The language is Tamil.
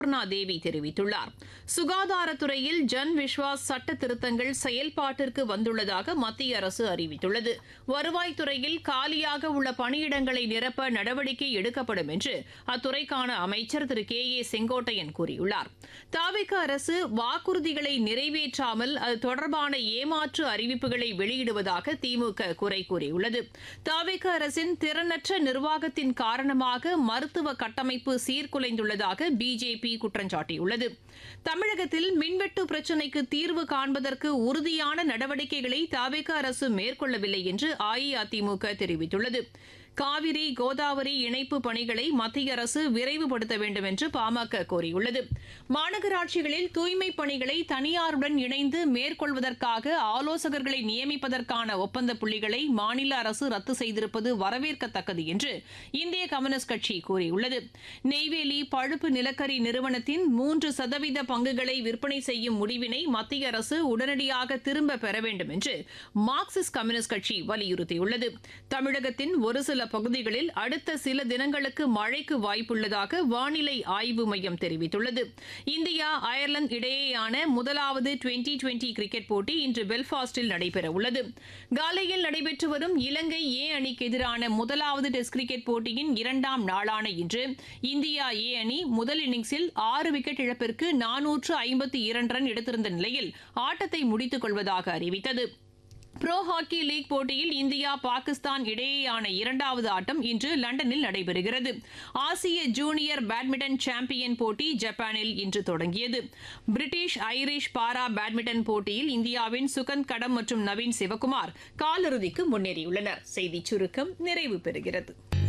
அபர்ணா தேவி தெரிவித்துள்ளார் சுகாதாரத்துறையில் ஜன் விஸ்வாஸ் சட்ட திருத்தங்கள் செயல்பாட்டிற்கு வந்துள்ளதாக மத்திய அரசு அறிவித்துள்ளது வருவாய்த்துறையில் காலியாக உள்ள பணியிடங்களை நிரப்ப நடவடிக்கை எடுக்கப்படும் என்று அத்துறைக்கான அமைச்சர் திரு கே ஏ செங்கோட்டையன் கூறியுள்ளார் தாவிக அரசு வாக்குறுதிகளை நிறைவேற்றாமல் அது தொடர்பான ஏமாற்று அறிவிப்புகளை வெளியிடுவதாக திமுக குறை கூறியுள்ளது தாவிக அரசின் திறனற்ற நிர்வாகத்தின் காரணமாக மருத்துவ கட்டமைப்பு சீர்குலைந்துள்ளதாக பிஜேபி குற்றம் சாட்டியுள்ளது தமிழகத்தில் மின்வெட்டு பிரச்சினைக்கு தீர்வு காண்பதற்கு உறுதியான நடவடிக்கைகளை தாவிக அரசு மேற்கொள்ளவில்லை என்று அஇஅதிமுக தெரிவித்துள்ளது காவிரி கோதாவரி இணைப்பு பணிகளை மத்திய அரசு விரைவுபடுத்த வேண்டும் என்று பாமக கோரியுள்ளது மாநகராட்சிகளில் தூய்மைப் பணிகளை தனியாருடன் இணைந்து மேற்கொள்வதற்காக ஆலோசகர்களை நியமிப்பதற்கான ஒப்பந்த புள்ளிகளை மாநில அரசு ரத்து செய்திருப்பது வரவேற்கத்தக்கது என்று இந்திய கம்யூனிஸ்ட் கட்சி கூறியுள்ளது நெய்வேலி பழுப்பு நிலக்கரி நிறுவனத்தின் மூன்று சதவீத பங்குகளை விற்பனை செய்யும் முடிவினை மத்திய அரசு உடனடியாக திரும்ப பெற வேண்டும் என்று மார்க்சிஸ்ட் கம்யூனிஸ்ட் கட்சி வலியுறுத்தியுள்ளது தமிழகத்தின் ஒரு சில பகுதிகளில் அடுத்த சில தினங்களுக்கு மழைக்கு வாய்ப்புள்ளதாக வானிலை ஆய்வு மையம் தெரிவித்துள்ளது இந்தியா அயர்லாந்து இடையேயான முதலாவது டுவெண்டி டுவெண்டி கிரிக்கெட் போட்டி இன்று பெல்பாஸ்டில் நடைபெறவுள்ளது காலையில் நடைபெற்று வரும் இலங்கை ஏ அணிக்கு எதிரான முதலாவது டெஸ்ட் கிரிக்கெட் போட்டியின் இரண்டாம் நாளான இன்று இந்தியா ஏ அணி முதல் இன்னிங்ஸில் ஆறு விக்கெட் இழப்பிற்கு நானூற்று ஐம்பத்தி இரண்டு ரன் எடுத்திருந்த நிலையில் ஆட்டத்தை முடித்துக் கொள்வதாக அறிவித்தது ப்ரோ ஹாக்கி லீக் போட்டியில் இந்தியா பாகிஸ்தான் இடையேயான இரண்டாவது ஆட்டம் இன்று லண்டனில் நடைபெறுகிறது ஆசிய ஜூனியர் பேட்மிண்டன் சாம்பியன் போட்டி ஜப்பானில் இன்று தொடங்கியது பிரிட்டிஷ் ஐரிஷ் பாரா பேட்மிண்டன் போட்டியில் இந்தியாவின் சுகந்த் கடம் மற்றும் நவீன் சிவகுமார் காலிறுதிக்கு முன்னேறியுள்ளனர் செய்திச் சுருக்கம் நிறைவு பெறுகிறது